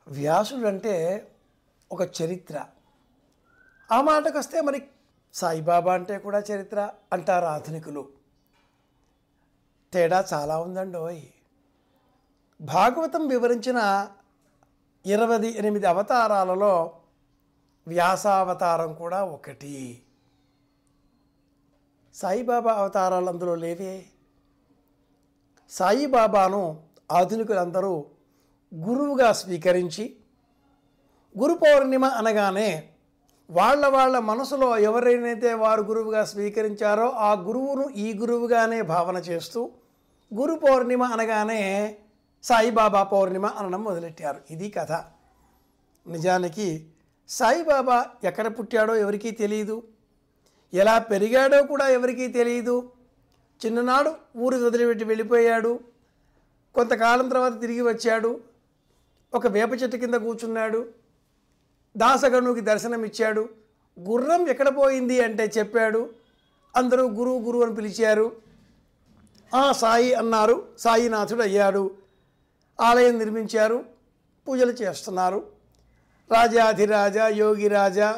వ్యాసుడు అంటే ఒక చరిత్ర ఆ మాటకు వస్తే మరి సాయిబాబా అంటే కూడా చరిత్ర అంటారు ఆధునికులు తేడా చాలా ఉందండోయ్ భాగవతం వివరించిన ఇరవై ఎనిమిది అవతారాలలో వ్యాసావతారం కూడా ఒకటి సాయిబాబా అవతారాలు అందులో లేవే సాయిబాబాను ఆధునికులందరూ గురువుగా స్వీకరించి గురు పౌర్ణిమ అనగానే వాళ్ళ వాళ్ళ మనసులో ఎవరైతే వారు గురువుగా స్వీకరించారో ఆ గురువును ఈ గురువుగానే భావన చేస్తూ గురు పౌర్ణిమ అనగానే సాయిబాబా పౌర్ణిమ అనడం మొదలెట్టారు ఇది కథ నిజానికి సాయిబాబా ఎక్కడ పుట్టాడో ఎవరికీ తెలియదు ఎలా పెరిగాడో కూడా ఎవరికీ తెలియదు చిన్ననాడు ఊరు వదిలిపెట్టి వెళ్ళిపోయాడు కొంతకాలం తర్వాత తిరిగి వచ్చాడు ఒక వేప చెట్టు కింద కూర్చున్నాడు దాసగణుకి దర్శనమిచ్చాడు గుర్రం ఎక్కడ పోయింది అంటే చెప్పాడు అందరూ గురువు గురువు అని పిలిచారు ఆ సాయి అన్నారు సాయినాథుడు అయ్యాడు ఆలయం నిర్మించారు పూజలు చేస్తున్నారు రాజాధిరాజా యోగిరాజా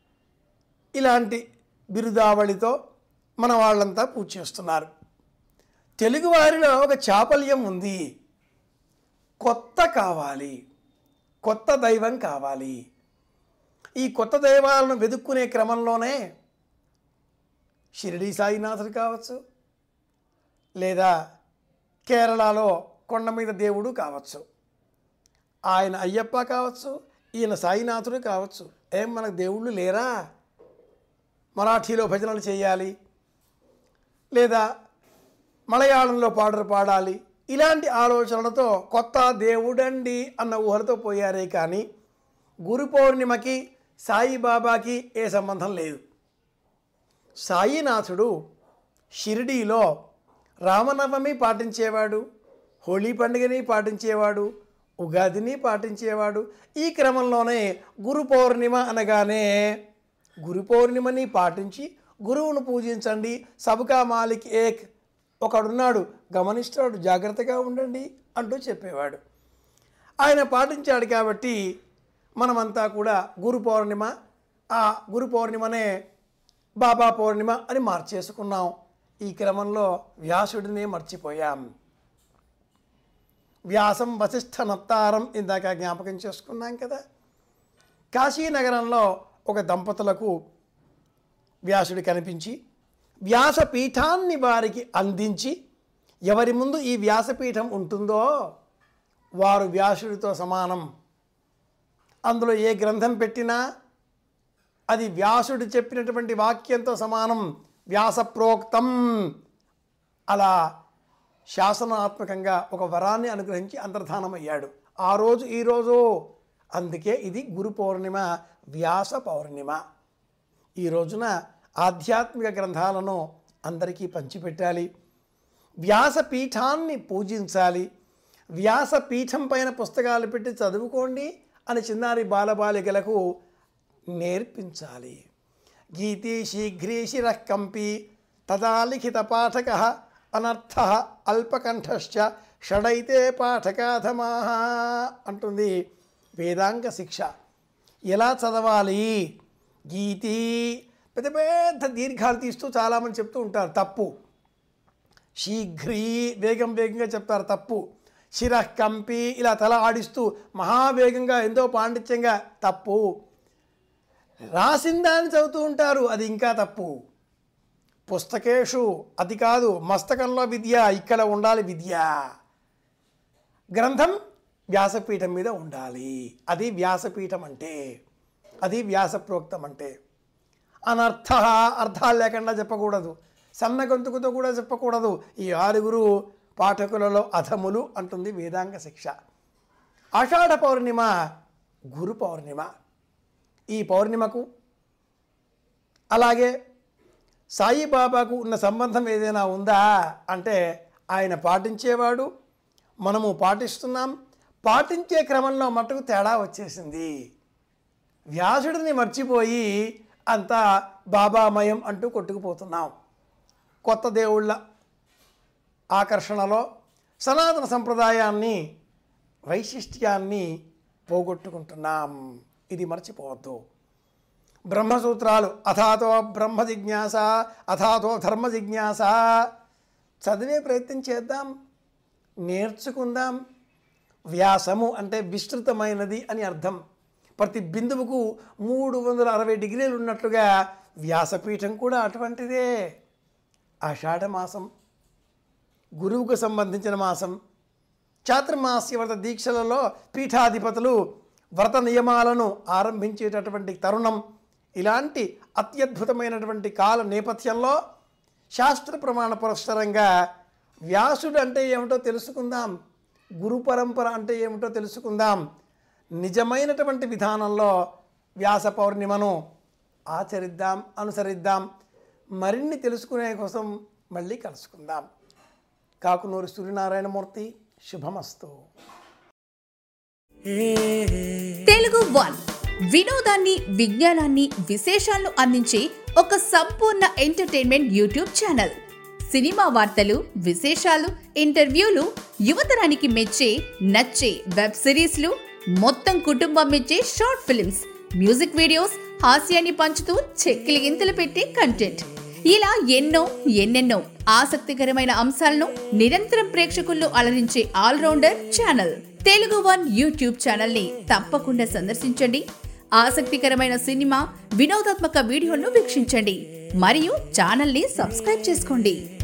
ఇలాంటి బిరుదావళితో మన వాళ్ళంతా పూజ చేస్తున్నారు తెలుగువారిలో ఒక చాపల్యం ఉంది కొత్త కావాలి కొత్త దైవం కావాలి ఈ కొత్త దైవాలను వెతుక్కునే క్రమంలోనే షిరిడి సాయినాథుడు కావచ్చు లేదా కేరళలో కొండ మీద దేవుడు కావచ్చు ఆయన అయ్యప్ప కావచ్చు ఈయన సాయినాథుడు కావచ్చు ఏం మనకు దేవుళ్ళు లేరా మరాఠీలో భజనలు చేయాలి లేదా మలయాళంలో పాటలు పాడాలి ఇలాంటి ఆలోచనలతో కొత్త దేవుడండి అన్న ఊహలతో పోయారే కానీ గురు పౌర్ణిమకి సాయిబాబాకి ఏ సంబంధం లేదు సాయినాథుడు షిరిడీలో రామనవమి పాటించేవాడు హోళీ పండుగని పాటించేవాడు ఉగాదిని పాటించేవాడు ఈ క్రమంలోనే గురు పౌర్ణిమ అనగానే గురు పౌర్ణిమని పాటించి గురువును పూజించండి సబకా మాలిక్ ఏక్ ఒకడున్నాడు గమనిస్తాడు జాగ్రత్తగా ఉండండి అంటూ చెప్పేవాడు ఆయన పాటించాడు కాబట్టి మనమంతా కూడా గురు పౌర్ణిమ ఆ గురు పౌర్ణిమనే బాబా పౌర్ణిమ అని మార్చేసుకున్నాం ఈ క్రమంలో వ్యాసుడిని మర్చిపోయాం వ్యాసం వశిష్ఠ నత్తారం ఇందాక జ్ఞాపకం చేసుకున్నాం కదా కాశీనగరంలో ఒక దంపతులకు వ్యాసుడు కనిపించి వ్యాసపీఠాన్ని వారికి అందించి ఎవరి ముందు ఈ వ్యాసపీఠం ఉంటుందో వారు వ్యాసుడితో సమానం అందులో ఏ గ్రంథం పెట్టినా అది వ్యాసుడు చెప్పినటువంటి వాక్యంతో సమానం వ్యాసప్రోక్తం అలా శాసనాత్మకంగా ఒక వరాన్ని అనుగ్రహించి అంతర్ధానమయ్యాడు ఆ రోజు ఈ రోజు అందుకే ఇది గురు పౌర్ణిమ వ్యాస పౌర్ణిమ ఈ రోజున ఆధ్యాత్మిక గ్రంథాలను అందరికీ పంచిపెట్టాలి వ్యాసపీఠాన్ని పూజించాలి వ్యాసపీఠం పైన పుస్తకాలు పెట్టి చదువుకోండి అని చిన్నారి బాలబాలికలకు నేర్పించాలి గీతి శీఘ్రీ శిరఃకంపి తదా లిఖిత పాఠక అనర్థ అల్పకంఠశ్చ షడైతే పాఠకాధమా అంటుంది వేదాంగ శిక్ష ఎలా చదవాలి గీతి పెద్ద పెద్ద దీర్ఘాలు తీస్తూ చాలామంది చెప్తూ ఉంటారు తప్పు శీఘ్రీ వేగం వేగంగా చెప్తారు తప్పు శిరః కంపి ఇలా తల ఆడిస్తూ మహావేగంగా ఎంతో పాండిత్యంగా తప్పు రాసిందాన్ని చదువుతూ ఉంటారు అది ఇంకా తప్పు పుస్తకేషు అది కాదు మస్తకంలో విద్య ఇక్కడ ఉండాలి విద్య గ్రంథం వ్యాసపీఠం మీద ఉండాలి అది వ్యాసపీఠం అంటే అది వ్యాసప్రోక్తం అంటే అనర్థ అర్థాలు లేకుండా చెప్పకూడదు సన్న గొంతుకుతో కూడా చెప్పకూడదు ఈ ఆరుగురు పాఠకులలో అధములు అంటుంది వేదాంగ శిక్ష ఆషాఢ పౌర్ణిమ గురు పౌర్ణిమ ఈ పౌర్ణిమకు అలాగే సాయిబాబాకు ఉన్న సంబంధం ఏదైనా ఉందా అంటే ఆయన పాటించేవాడు మనము పాటిస్తున్నాం పాటించే క్రమంలో మటుకు తేడా వచ్చేసింది వ్యాసుడిని మర్చిపోయి అంతా బాబామయం అంటూ కొట్టుకుపోతున్నాం కొత్త దేవుళ్ళ ఆకర్షణలో సనాతన సంప్రదాయాన్ని వైశిష్ట్యాన్ని పోగొట్టుకుంటున్నాం ఇది మర్చిపోవద్దు బ్రహ్మసూత్రాలు అథాతో బ్రహ్మ జిజ్ఞాస అథాతో ధర్మ జిజ్ఞాస చదివే ప్రయత్నం చేద్దాం నేర్చుకుందాం వ్యాసము అంటే విస్తృతమైనది అని అర్థం ప్రతి బిందువుకు మూడు వందల అరవై డిగ్రీలు ఉన్నట్లుగా వ్యాసపీఠం కూడా అటువంటిదే ఆషాఢ మాసం గురువుకు సంబంధించిన మాసం చాతుర్మాస్య వ్రత దీక్షలలో పీఠాధిపతులు వ్రత నియమాలను ఆరంభించేటటువంటి తరుణం ఇలాంటి అత్యద్భుతమైనటువంటి కాల నేపథ్యంలో శాస్త్ర ప్రమాణ పురస్సరంగా వ్యాసుడు అంటే ఏమిటో తెలుసుకుందాం గురు పరంపర అంటే ఏమిటో తెలుసుకుందాం నిజమైనటువంటి విధానంలో వ్యాస పౌర్ణిమను ఆచరిద్దాం అనుసరిద్దాం మరిన్ని తెలుసుకునే కోసం మళ్ళీ కలుసుకుందాం కాకునూరు సూర్యనారాయణమూర్తి శుభమస్తు తెలుగు వన్ వినోదాన్ని విజ్ఞానాన్ని విశేషాలను అందించే ఒక సంపూర్ణ ఎంటర్టైన్మెంట్ యూట్యూబ్ ఛానల్ సినిమా వార్తలు విశేషాలు ఇంటర్వ్యూలు యువతరానికి మెచ్చే నచ్చే వెబ్ సిరీస్లు మొత్తం కుటుంబం మెచ్చే షార్ట్ ఫిల్మ్స్ మ్యూజిక్ వీడియోస్ హాస్యాన్ని పంచుతూ చెక్కిలి గింతలు పెట్టే కంటెంట్ ఇలా ఎన్నో ఎన్నెన్నో ఆసక్తికరమైన అంశాలను నిరంతరం ప్రేక్షకుల్లో అలరించే allrounder channel Telugu one YouTube channel ని తప్పకుండా సందర్శించండి ఆసక్తికరమైన సినిమా వినోదాత్మక వీడియోలను వీక్షించండి మరియు ఛానల్ ని సబ్స్క్రైబ్ చేసుకోండి